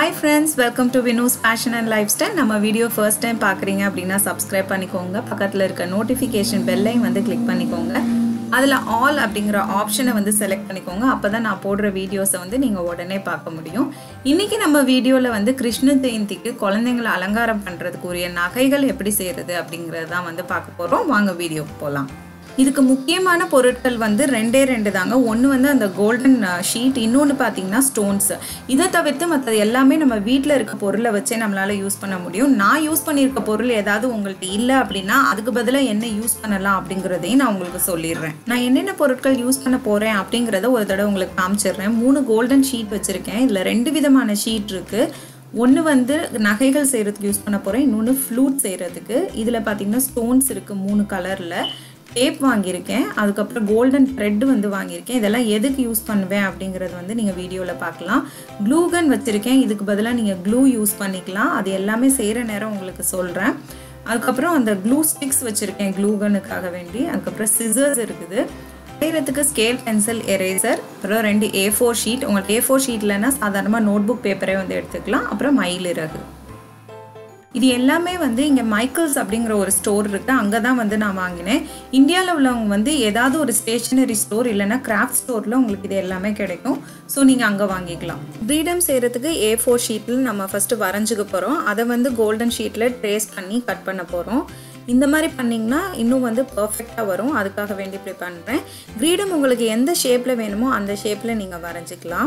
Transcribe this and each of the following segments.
hi friends welcome to Vino's fashion and lifestyle நம்ம video first time பார்க்குறீங்க அப்படின்னா subscribe பண்ணிக்கோங்க பக்கத்தில் இருக்க நோட்டிஃபிகேஷன் பெல்லையும் வந்து கிளிக் பண்ணிக்கோங்க அதில் ஆல் அப்படிங்கிற ஆப்ஷனை வந்து செலக்ட் பண்ணிக்கோங்க அப்போ தான் நான் போடுற வீடியோஸை வந்து நீங்கள் உடனே பார்க்க முடியும் இன்றைக்கி நம்ம வீடியோவில் வந்து கிருஷ்ண ஜெயந்திக்கு குழந்தைங்களை அலங்காரம் பண்ணுறதுக்குரிய நகைகள் எப்படி செய்கிறது அப்படிங்கிறது தான் வந்து பார்க்க போகிறோம் வாங்க வீடியோக்கு போகலாம் இதுக்கு முக்கியமான பொருட்கள் வந்து ரெண்டே ரெண்டு தாங்க ஒன்று வந்து அந்த கோல்டன் ஷீட் இன்னொன்று பார்த்தீங்கன்னா ஸ்டோன்ஸ் இதை தவிர்த்து மற்றது எல்லாமே நம்ம வீட்டில் இருக்க பொருளை வச்சே நம்மளால் யூஸ் பண்ண முடியும் நான் யூஸ் பண்ணியிருக்க பொருள் ஏதாவது உங்கள்கிட்ட இல்லை அப்படின்னா அதுக்கு பதிலாக என்ன யூஸ் பண்ணலாம் அப்படிங்கிறதையும் நான் உங்களுக்கு சொல்லிடுறேன் நான் என்னென்ன பொருட்கள் யூஸ் பண்ண போகிறேன் அப்படிங்கிறத ஒரு தடவை உங்களுக்கு காமிச்சிடுறேன் மூணு கோல்டன் ஷீட் வச்சுருக்கேன் இதில் ரெண்டு விதமான ஷீட் இருக்குது ஒன்று வந்து நகைகள் செய்கிறதுக்கு யூஸ் பண்ண போகிறேன் இன்னொன்று ஃப்ளூட் செய்கிறதுக்கு இதில் பார்த்தீங்கன்னா ஸ்டோன்ஸ் இருக்குது மூணு கலரில் டேப் வாங்கியிருக்கேன் அதுக்கப்புறம் கோல்டன் த்ரெட் வந்து வாங்கியிருக்கேன் இதெல்லாம் எதுக்கு யூஸ் பண்ணுவேன் அப்படிங்கிறது வந்து நீங்கள் வீடியோவில் பார்க்கலாம் க்ளூகன் வச்சுருக்கேன் இதுக்கு பதிலாக நீங்கள் க்ளூ யூஸ் பண்ணிக்கலாம் அது எல்லாமே செய்கிற நேரம் உங்களுக்கு சொல்கிறேன் அதுக்கப்புறம் அந்த க்ளூ ஸ்டிக்ஸ் வச்சுருக்கேன் க்ளூகனுக்காக வேண்டி அதுக்கப்புறம் சிசர்ஸ் இருக்குது செய்கிறதுக்கு ஸ்கேல் பென்சில் எரேசர் அப்புறம் ரெண்டு ஏ ஃபோர் ஷீட் உங்களுக்கு ஏ ஃபோர் ஷீட்லன்னா சாதாரணமாக நோட் புக் பேப்பரே வந்து எடுத்துக்கலாம் அப்புறம் மயிலிறகு இது எல்லாமே வந்து இங்கே மைக்கேல்ஸ் அப்படிங்கிற ஒரு ஸ்டோர் இருக்குது அங்கே தான் வந்து நான் வாங்கினேன் இந்தியாவில் உள்ளவங்க வந்து ஏதாவது ஒரு ஸ்டேஷனரி ஸ்டோர் இல்லைன்னா கிராஃப்ட் ஸ்டோரில் உங்களுக்கு இது எல்லாமே கிடைக்கும் ஸோ நீங்கள் அங்கே வாங்கிக்கலாம் ப்ரீடம் செய்கிறதுக்கு ஏ ஃபோர் ஷீட்டில் நம்ம ஃபஸ்ட்டு வரைஞ்சிக்க போகிறோம் அதை வந்து கோல்டன் ஷீட்டில் ட்ரேஸ் பண்ணி கட் பண்ண போகிறோம் இந்த மாதிரி பண்ணிங்கன்னா இன்னும் வந்து பர்ஃபெக்டாக வரும் அதுக்காக வேண்டி இப்படி பண்ணுறேன் க்ரீடம் உங்களுக்கு எந்த ஷேப்பில் வேணுமோ அந்த ஷேப்பில் நீங்கள் வரைஞ்சிக்கலாம்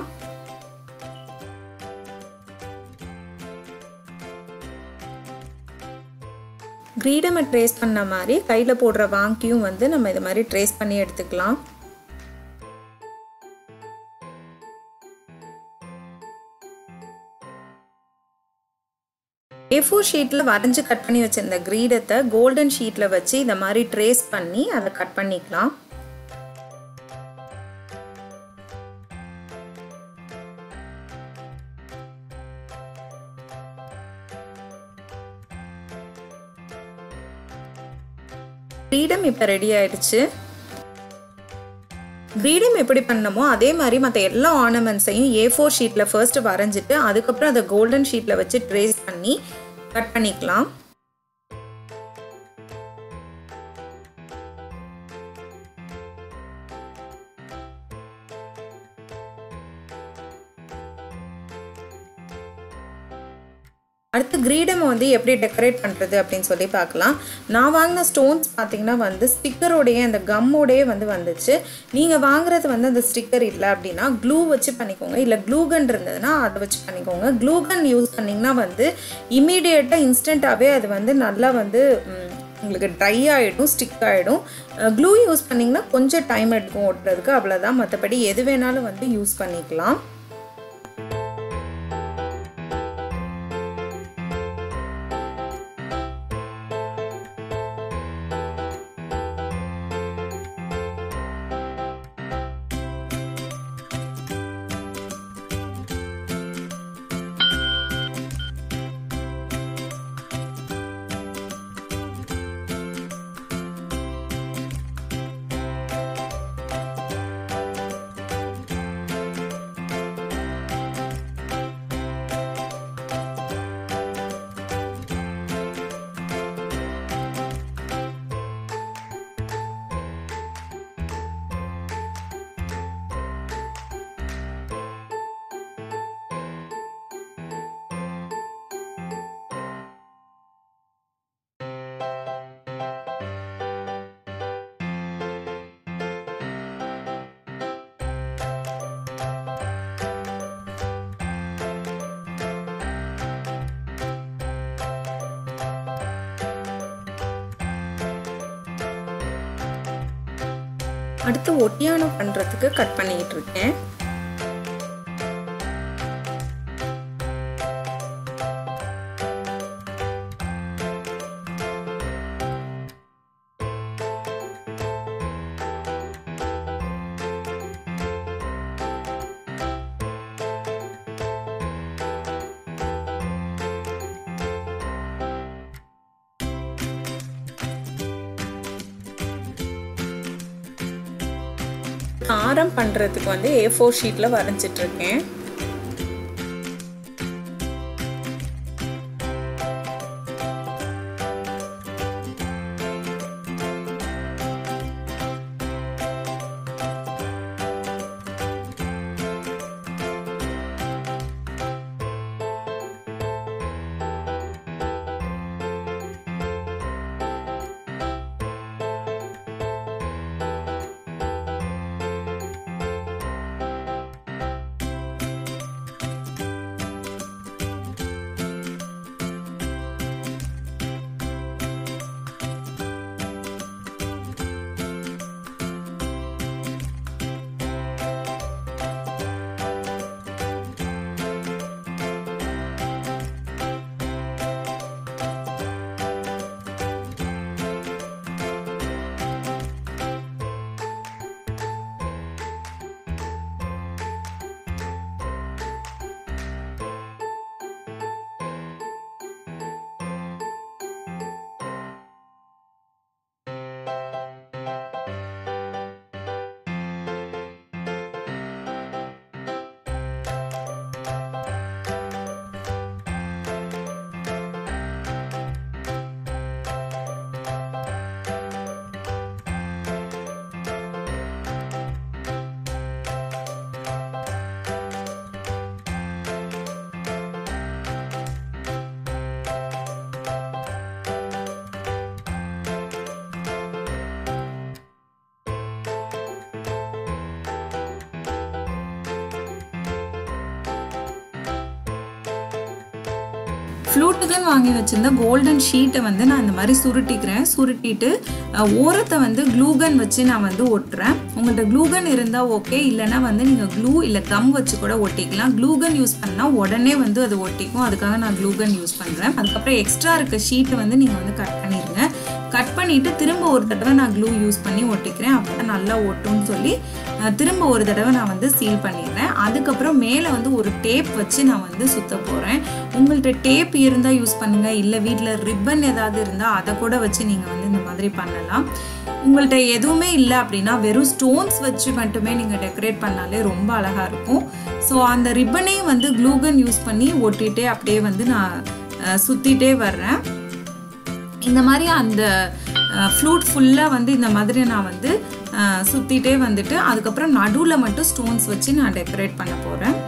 க்ரீடமை ட்ரேஸ் பண்ண மாதிரி கையில் போடுற வாங்கியும் வந்து நம்ம இது மாதிரி ட்ரேஸ் பண்ணி எடுத்துக்கலாம் ஏ ஃபோர் ஷீட்டில் வரைஞ்சி கட் பண்ணி வச்சிருந்த க்ரீடத்தை கோல்டன் ஷீட்டில் வச்சு இந்த மாதிரி ட்ரேஸ் பண்ணி அதை கட் பண்ணிக்கலாம் ஃப்ரீடம் இப்போ ரெடி ஆயிடுச்சு க்ரீடம் எப்படி பண்ணமோ அதே மாதிரி மற்ற எல்லா ஆர்னமெண்ட்ஸையும் ஏ ஃபோர் ஷீட்டில் ஃபர்ஸ்ட் வரைஞ்சிட்டு அதுக்கப்புறம் அதை கோல்டன் ஷீட்டில் வச்சு ட்ரேஸ் பண்ணி கட் பண்ணிக்கலாம் அடுத்து கிரீடம் வந்து எப்படி டெக்கரேட் பண்ணுறது அப்படின்னு சொல்லி பார்க்கலாம் நான் வாங்கின ஸ்டோன்ஸ் பார்த்தீங்கன்னா வந்து ஸ்டிக்கரோடைய அந்த கம்மோடையே வந்து வந்துச்சு நீங்கள் வாங்குறது வந்து அந்த ஸ்டிக்கர் இல்லை அப்படின்னா க்ளூ வச்சு பண்ணிக்கோங்க இல்லை க்ளூகன் இருந்ததுன்னா அதை வச்சு பண்ணிக்கோங்க க்ளூகன் யூஸ் பண்ணிங்கன்னா வந்து இமீடியட்டாக இன்ஸ்டண்ட்டாகவே அது வந்து நல்லா வந்து உங்களுக்கு ட்ரை ஆகிடும் ஸ்டிக் ஆகிடும் க்ளூ யூஸ் பண்ணிங்கன்னா கொஞ்சம் டைம் எடுக்கும் ஓட்டுறதுக்கு அவ்வளோதான் மற்றபடி எது வேணாலும் வந்து யூஸ் பண்ணிக்கலாம் அடுத்து ஒட்டியானம் பண்ணுறதுக்கு கட் பண்ணிக்கிட்டு இருக்கேன் ஆரம் பண்ணுறதுக்கு வந்து ஏ ஃபோர் ஷீட்டில் வரைஞ்சிட்ருக்கேன் ஃப்ளூட்டுக்குன்னு வாங்கி வச்சிருந்த கோல்டன் ஷீட்டை வந்து நான் இந்த மாதிரி சுருட்டிக்கிறேன் சுருட்டிட்டு அஹ், ஓரத்தை வந்து க்ளூகன் வச்சு நான் வந்து ஒட்டுறேன் உங்கள்கிட்ட க்ளூகன் இருந்தால் ஓகே இல்லைன்னா வந்து நீங்கள் க்ளூ இல்லை கம் வச்சு கூட ஒட்டிக்கலாம் க்ளூகன் யூஸ் பண்ணால் உடனே வந்து அது ஒட்டிக்கும் அதுக்காக நான் க்ளூகன் யூஸ் பண்ணுறேன் அதுக்கப்புறம் எக்ஸ்ட்ரா இருக்க ஷீட்டை வந்து நீங்கள் வந்து கட் பண்ணிடுங்க கட் பண்ணிவிட்டு திரும்ப ஒரு தடவை நான் க்ளூ யூஸ் பண்ணி ஒட்டிக்கிறேன் அப்போ தான் நல்லா ஒட்டும்னு சொல்லி அஹ், திரும்ப ஒரு தடவை நான் வந்து சீல் பண்ணிடுறேன் அதுக்கப்புறம் மேலே வந்து ஒரு டேப் வச்சு நான் வந்து சுத்த போகிறேன் உங்கள்கிட்ட டேப் இருந்தால் யூஸ் பண்ணுங்கள் இல்லை வீட்டில் ரிப்பன் ஏதாவது இருந்தால் அதை கூட வச்சு நீங்கள் வந்து இந்த மாதிரி பண்ணலாம் உங்கள்கிட்ட எதுவுமே இல்லை அப்படின்னா வெறும் ஸ்டோன்ஸ் வச்சு மட்டுமே நீங்கள் டெக்கரேட் பண்ணாலே ரொம்ப அழகாக இருக்கும் ஸோ அந்த ரிப்பனையும் வந்து க்ளூகன் யூஸ் பண்ணி ஒட்டிகிட்டே அப்படியே வந்து நான் அஹ், சுத்திட்டே வர்றேன் இந்த மாதிரி அந்த ஃப்ளூட் ஃபுல்லாக வந்து இந்த மாதிரி நான் வந்து அஹ், சுத்திட்டே வந்துட்டு அதுக்கப்புறம் நடுவில் மட்டும் ஸ்டோன்ஸ் வச்சு நான் டெக்கரேட் பண்ண போகிறேன்